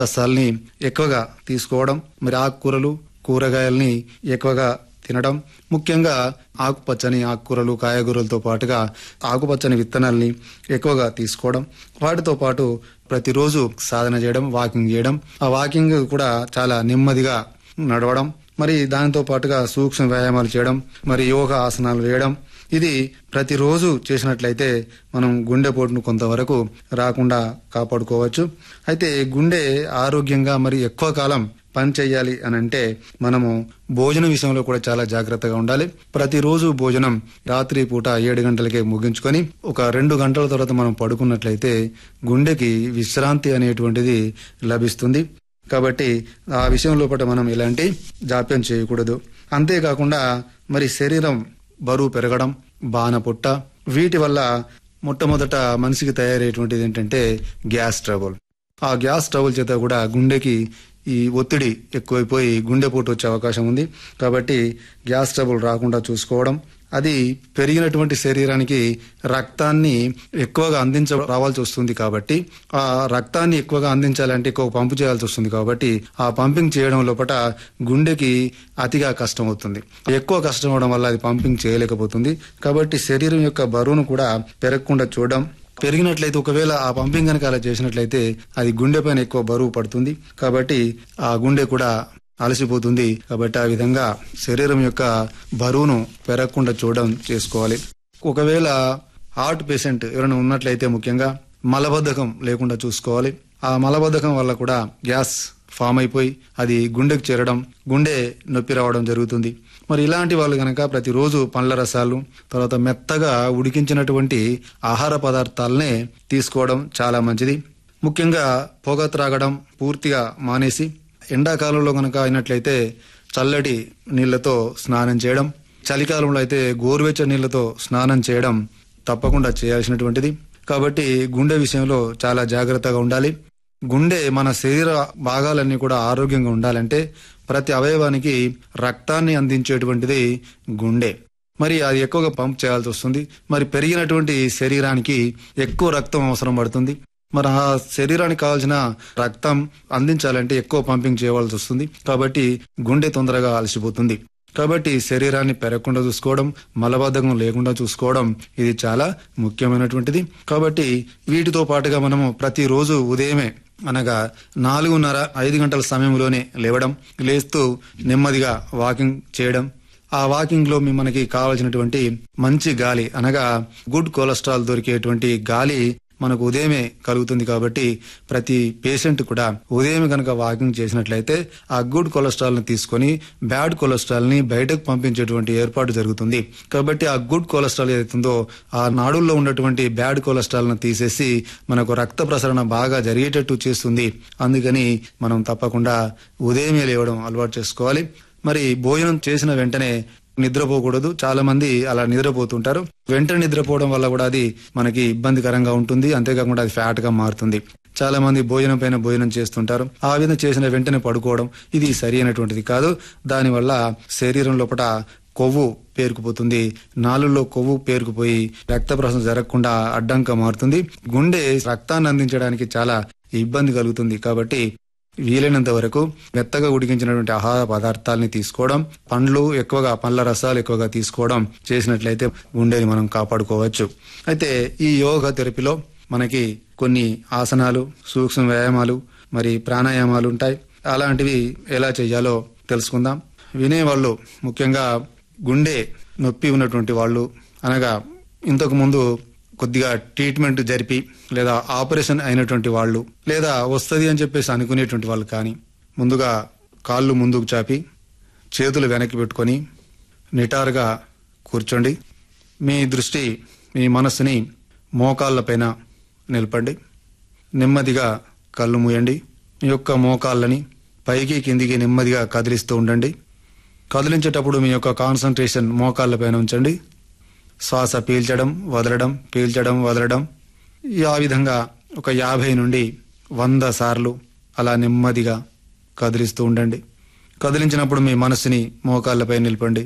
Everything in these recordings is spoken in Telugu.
రసాల్ని ఎక్కువగా తీసుకోవడం మరి ఆకుకూరలు కూరగాయల్ని ఎక్కువగా తినడం ముఖ్యంగా ఆకుపచ్చని ఆకుకూరలు కాయగూరలతో పాటుగా ఆకుపచ్చని విత్తనాల్ని ఎక్కువగా తీసుకోవడం వాటితో పాటు ప్రతిరోజు సాధన చేయడం వాకింగ్ చేయడం ఆ వాకింగ్ కూడా చాలా నెమ్మదిగా నడవడం మరి దానితో పాటుగా సూక్ష్మ వ్యాయామాలు చేయడం మరి యోగా ఆసనాలు వేయడం ఇది ప్రతిరోజు చేసినట్లయితే మనం గుండెపోటును కొంతవరకు రాకుండా కాపాడుకోవచ్చు అయితే గుండె ఆరోగ్యంగా మరి ఎక్కువ కాలం పని చేయాలి అని అంటే మనము భోజన విషయంలో కూడా చాలా జాగ్రత్తగా ఉండాలి ప్రతిరోజు భోజనం రాత్రి పూట ఏడు గంటలకే ముగించుకొని ఒక రెండు గంటల తర్వాత మనం పడుకున్నట్లయితే గుండెకి విశ్రాంతి అనేటువంటిది లభిస్తుంది కాబట్టి ఆ విషయం లోపల మనం ఇలాంటి జాప్యం చేయకూడదు అంతేకాకుండా మరి శరీరం బరువు పెరగడం బాన పుట్ట వీటి వల్ల మొట్టమొదట మనిషికి తయారయ్యేటువంటిది ఏంటంటే గ్యాస్ ట్రబుల్ ఆ గ్యాస్ ట్రబుల్ చేత కూడా గుండెకి ఈ ఒత్తిడి ఎక్కువైపోయి గుండెపోటు వచ్చే అవకాశం ఉంది కాబట్టి గ్యాస్ ట్రబుల్ రాకుండా చూసుకోవడం అది పెరిగినటువంటి శరీరానికి రక్తాన్ని ఎక్కువగా అందించ రావాల్సి వస్తుంది కాబట్టి ఆ రక్తాన్ని ఎక్కువగా అందించాలంటే ఎక్కువ పంపు చేయాల్సి వస్తుంది కాబట్టి ఆ పంపింగ్ చేయడం లోపల గుండెకి అతిగా కష్టం అవుతుంది ఎక్కువ కష్టం అవడం వల్ల అది పంపింగ్ చేయలేకపోతుంది కాబట్టి శరీరం యొక్క బరువును కూడా పెరగకుండా చూడడం పెరిగినట్లయితే ఒకవేళ ఆ పంపింగ్ కనుక అలా చేసినట్లయితే అది గుండె పైన ఎక్కువ బరువు పడుతుంది కాబట్టి ఆ గుండె కూడా అలసిపోతుంది కాబట్టి ఆ విధంగా శరీరం యొక్క బరువును పెరగకుండా చూడడం చేసుకోవాలి ఒకవేళ హార్ట్ పేషెంట్ ఎవరైనా ఉన్నట్లయితే ముఖ్యంగా మలబద్ధకం లేకుండా చూసుకోవాలి ఆ మలబద్ధకం వల్ల కూడా గ్యాస్ ఫామ్ అయిపోయి అది గుండెకు చేరడం గుండె నొప్పి రావడం జరుగుతుంది మరి ఇలాంటి వాళ్ళు గనక ప్రతిరోజు పండ్ల రసాలు తర్వాత మెత్తగా ఉడికించినటువంటి ఆహార పదార్థాలనే తీసుకోవడం చాలా మంచిది ముఖ్యంగా పొగ త్రాగడం పూర్తిగా మానేసి ఎండాకాలంలో గనక అయినట్లయితే చల్లటి నీళ్లతో స్నానం చేయడం చలికాలంలో అయితే గోరువెచ్చని నీళ్లతో స్నానం చేయడం తప్పకుండా చేయాల్సినటువంటిది కాబట్టి గుండె విషయంలో చాలా జాగ్రత్తగా ఉండాలి గుండె మన శరీర భాగాలన్నీ కూడా ఆరోగ్యంగా ఉండాలంటే ప్రతి అవయవానికి రక్తాన్ని అందించేటువంటిది గుండె మరి అది ఎక్కువగా పంప్ చేయాల్సి వస్తుంది మరి పెరిగినటువంటి శరీరానికి ఎక్కువ రక్తం అవసరం పడుతుంది మరి ఆ శరీరానికి కావాల్సిన రక్తం అందించాలంటే ఎక్కువ పంపింగ్ చేయవలసి వస్తుంది కాబట్టి గుండె తొందరగా అలసిపోతుంది కాబట్టి శరీరాన్ని పెరగకుండా చూసుకోవడం మలబద్ధకం లేకుండా చూసుకోవడం ఇది చాలా ముఖ్యమైనటువంటిది కాబట్టి వీటితో పాటుగా మనము ప్రతిరోజు ఉదయమే అనగా నాలుగున్నర ఐదు గంటల సమయంలోనే లేవడం లేస్తూ నెమ్మదిగా వాకింగ్ చేయడం ఆ వాకింగ్ లో మీ మనకి కావలసినటువంటి మంచి గాలి అనగా గుడ్ కొలెస్ట్రాల్ దొరికేటువంటి గాలి మనకు ఉదయమే కలుగుతుంది కాబట్టి ప్రతి పేషెంట్ కూడా ఉదయం కనుక వాకింగ్ చేసినట్లయితే ఆ గుడ్ కొలెస్ట్రాల్ ని తీసుకొని బ్యాడ్ కొలెస్ట్రాల్ ని బయటకు పంపించేటువంటి ఏర్పాటు జరుగుతుంది కాబట్టి ఆ గుడ్ కొలెస్ట్రాల్ ఏదైతుందో ఆ నాడుల్లో ఉన్నటువంటి బ్యాడ్ కొలెస్ట్రాల్ ను తీసేసి మనకు రక్త ప్రసరణ బాగా జరిగేటట్టు చేస్తుంది అందుకని మనం తప్పకుండా ఉదయమే లేవడం అలవాటు చేసుకోవాలి మరి భోజనం చేసిన వెంటనే నిద్రపోకూడదు చాలా మంది అలా నిద్రపోతుంటారు వెంటనే నిద్రపోవడం వల్ల కూడా అది మనకి ఇబ్బందికరంగా ఉంటుంది అంతేకాకుండా అది ఫ్యాట్ గా మారుతుంది చాలా మంది భోజనం పైన భోజనం చేస్తుంటారు ఆ విధంగా చేసిన వెంటనే పడుకోవడం ఇది సరి అయినటువంటిది కాదు దానివల్ల శరీరం లోపల కొవ్వు పేరుకుపోతుంది నాలుగులో కొవ్వు పేరుకుపోయి రక్త ప్రసరణ జరగకుండా అడ్డంగా మారుతుంది గుండె రక్తాన్ని అందించడానికి చాలా ఇబ్బంది కలుగుతుంది కాబట్టి వీలైనంత వరకు మెత్తగా ఉడికించినటువంటి ఆహార పదార్థాలని తీసుకోవడం పండ్లు ఎక్కువగా పండ్ల రసాలు ఎక్కువగా తీసుకోవడం చేసినట్లయితే గుండెని మనం కాపాడుకోవచ్చు అయితే ఈ యోగా థెరపీలో మనకి కొన్ని ఆసనాలు సూక్ష్మ వ్యాయామాలు మరి ప్రాణాయామాలు ఉంటాయి అలాంటివి ఎలా చేయాలో తెలుసుకుందాం వినేవాళ్ళు ముఖ్యంగా గుండె నొప్పి ఉన్నటువంటి వాళ్ళు అనగా ఇంతకు ముందు కొద్దిగా ట్రీట్మెంట్ జరిపి లేదా ఆపరేషన్ అయినటువంటి వాళ్ళు లేదా వస్తుంది అని చెప్పేసి అనుకునేటువంటి వాళ్ళు కానీ ముందుగా కాళ్ళు ముందుకు చాపి చేతులు వెనక్కి పెట్టుకొని నిటారుగా కూర్చోండి మీ దృష్టి మీ మనస్సుని మోకాళ్ళపైన నిలపండి నెమ్మదిగా కళ్ళు మూయండి మీ యొక్క మోకాళ్ళని పైకి కిందికి నెమ్మదిగా కదిలిస్తూ ఉండండి కదిలించేటప్పుడు మీ యొక్క కాన్సన్ట్రేషన్ మోకాళ్ళపైన ఉంచండి శ్వాస పీల్చడం వదలడం పీల్చడం వదలడం ఈ ఆ విధంగా ఒక యాభై నుండి వంద సార్లు అలా నెమ్మదిగా కదిలిస్తూ ఉండండి కదిలించినప్పుడు మీ మనసుని మోకాళ్ళపై నిలపండి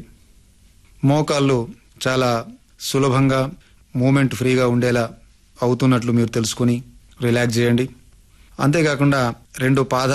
మోకాళ్ళు చాలా సులభంగా మూమెంట్ ఫ్రీగా ఉండేలా అవుతున్నట్లు మీరు తెలుసుకుని రిలాక్స్ చేయండి అంతేకాకుండా రెండు పాద